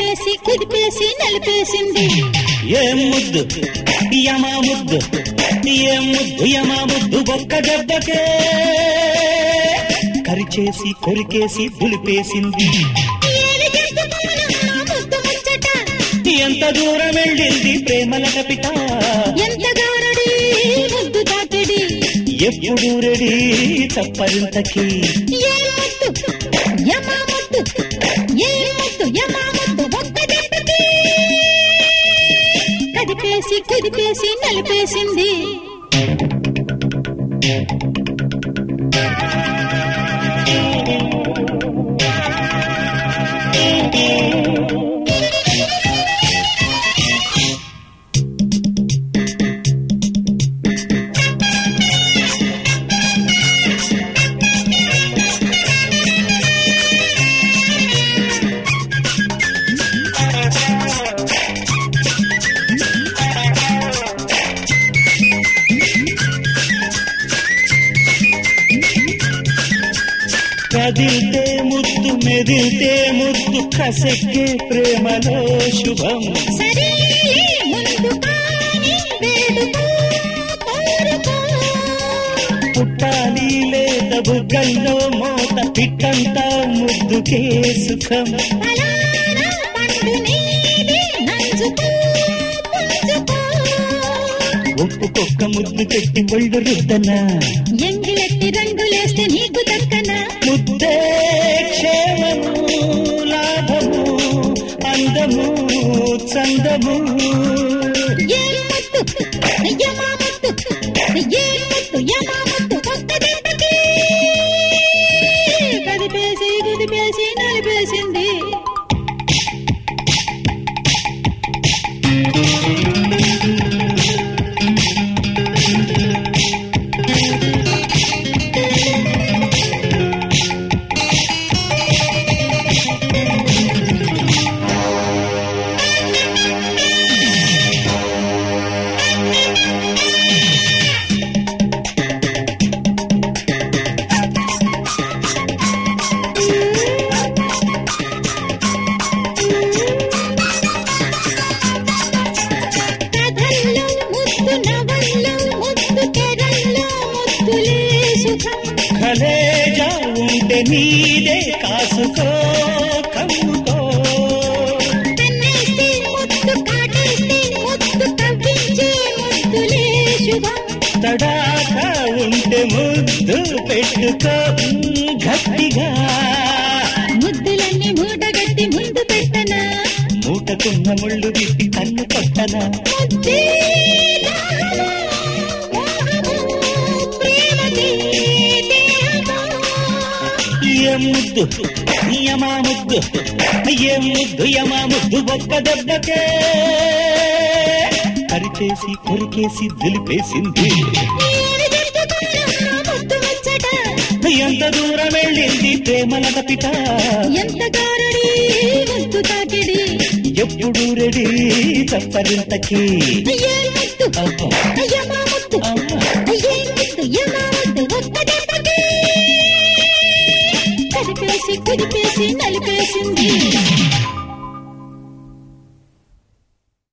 కదిపేసి కుదిపేసి నలిపేసింది ఏం ముద్దు యమా ముద్దు ఏం ముద్దు యమా ముద్దు ఒక్క దెబ్బకే కరిచేసి కొరికేసి దులిపేసింది ఏమి చెప్పుకోనమ్మా ముద్దు ముచ్చట ఎంత దూరం వెళ్ళింది ప్రేమల కపిట ఎంత గారడి ముద్దు తాకిడి ఎప్పుడు రెడీ చప్పరింతకి ఏ ముద్దు యమా ముద్దు ఏ ముద్దు యమా ముద్దు ఒక్క దెబ్బకి కదిపేసి కుదిపేసి నలిపేసింది కదిలితే ముద్దు మెదిలితే ముద్దు కసెక్కే ప్రేమలో శుభం సరేలే ముందు కానీ వేడుకో కోరుకో పుట్టాలి లేత బుగ్గల్లో మోత పిట్టంతా ముద్దుకే సుఖం ఫలానా పండు నీది నంజుకో పుంజుకో ఒప్పుకొక్క ముద్దు పెట్టి ఒళ్ళు రుద్దనా ఎంగిలెట్టి రంగులేస్తే నీకు దక్కన ముద్దే క్షేమము లాభము అందము చందము ఏ ముద్దు యమా ముద్దు ఏ ముద్దు యమా ముద్దు ఒక్క దెబ్బకి కదిపేసి కుదిపేసి నలిపేసింది కథల్లో ముద్దు నవల్లో ముద్దు తెరల్లో ముద్దులే సుఖం ఖలేజా ఉంటే నీదే కాసుకో కమ్ముకో కన్నేస్తే ముద్దు కాటేస్తే ముద్దు కవ్వించే ముద్దులే శుభం తడాక ఉంటే ముద్దు పెట్టుకో మ్, గట్టిగా ముద్దులన్నీ మూటగట్టి ముందు పెట్టనా మూటకున్న ముళ్ళు విప్పి కన్ను కొట్టనా ముద్దే దాహమా, మోహమా, ప్రేమకి దేహమా. ఏ ముద్దు యమా ముద్దు ఏ ముద్దు యమా ముద్దు ఒక్క దెబ్బకే కరిచేసి కొరికేసి దులిపేసింది ఏమి చెప్పుకోనమ్మా ముద్దు ముచ్చట ఎంత దూరం వెళ్ళింది ప్రేమల పిట ఎంత గారడి ముద్దు తాకిడి ఎప్పుడు రెడీ చప్పరింతకి అయ్యే ముద్దు అబ్బా, అయ్యమ్మా ముద్దు అమ్మా. అయ్యే ముద్దు యమ్మా ముద్దు ఒక్క దెబ్బకి కదిపేసి కుదిపేసి నలి